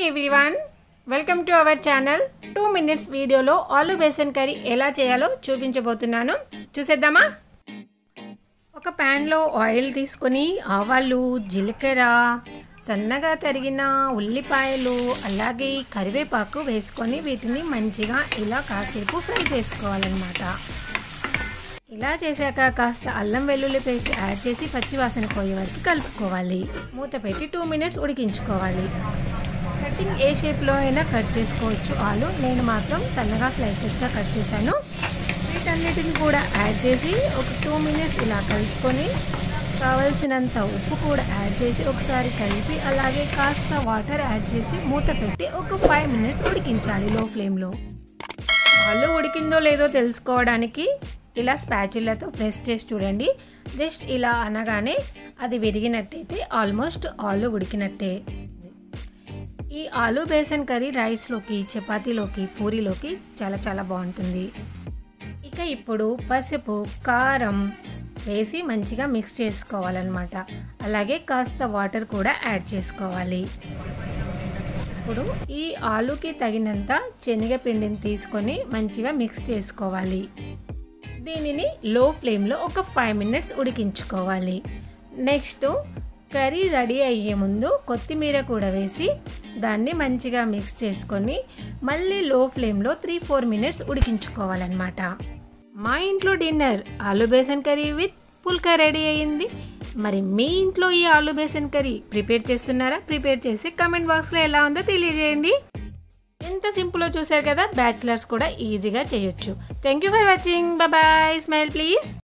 everyone welcome to our channel two minutes వీడియోలో aloo besan curry ఎలా చేయాలో చూపించబోతున్నాను చూసేద్దామా ఒక ప్యాన్లో ఆయిల్ తీసుకొని ఆవాలు జీలకర్ర సన్నగా తరిగిన ఉల్లిపాయలు అలాగే కరివేపాకు వేసుకొని వీటిని మంచిగా ఇలా కాసేపు ఫ్రై చేసుకోవాలన్నమాట ఇలా చేశాక కాస్త అల్లం వెల్లుల్లి పేస్ట్ యాడ్ చేసి పచ్చివాసన పోయే వరకు కలుపుకోవాలి మూత పెట్టి టూ మినిట్స్ ఉడికించుకోవాలి కటింగ్ ఏ షేప్లో అయినా కట్ చేసుకోవచ్చు ఆలు నేను మాత్రం సన్నగా స్లైసెస్గా కట్ చేశాను వీటన్నిటిని కూడా యాడ్ చేసి ఒక టూ మినిట్స్ ఇలా కలుపుకొని కావలసినంత ఉప్పు కూడా యాడ్ చేసి ఒకసారి కలిపి అలాగే కాస్త వాటర్ యాడ్ చేసి మూత పెట్టి ఒక ఫైవ్ మినిట్స్ ఉడికించాలి లో ఫ్లేమ్లో ఆలు ఉడికిందో లేదో తెలుసుకోవడానికి ఇలా స్పాచులతో ప్రెస్ చేసి చూడండి జస్ట్ ఇలా అనగానే అది విరిగినట్టయితే ఆల్మోస్ట్ ఆలు ఉడికినట్టే ఈ ఆలు బేసన్ కర్రీ రైస్లోకి చపాతీలోకి పూరీలోకి చాలా చాలా బాగుంటుంది ఇక ఇప్పుడు పసుపు కారం వేసి మంచిగా మిక్స్ చేసుకోవాలన్నమాట అలాగే కాస్త వాటర్ కూడా యాడ్ చేసుకోవాలి ఇప్పుడు ఈ ఆలుకి తగినంత శనగపిండిని తీసుకొని మంచిగా మిక్స్ చేసుకోవాలి దీనిని లో ఫ్లేమ్లో ఒక ఫైవ్ మినిట్స్ ఉడికించుకోవాలి నెక్స్ట్ కర్రీ రెడీ అయ్యే ముందు కొత్తిమీర కూడా వేసి దాన్ని మంచిగా మిక్స్ చేసుకొని మళ్ళీ లో ఫ్లేమ్లో త్రీ ఫోర్ మినిట్స్ ఉడికించుకోవాలన్నమాట మా ఇంట్లో dinner aloo besan curry with pulka ready అయ్యింది మరి మీ ఇంట్లో ఈ ఆలు బేసన్ కర్రీ ప్రిపేర్ చేస్తున్నారా ప్రిపేర్ చేసి కమెంట్ బాక్స్లో ఎలా ఉందో తెలియజేయండి ఎంత సింపుల్లో చూసారు కదా బ్యాచిలర్స్ కూడా ఈజీగా చేయొచ్చు thank you for watching bye smile please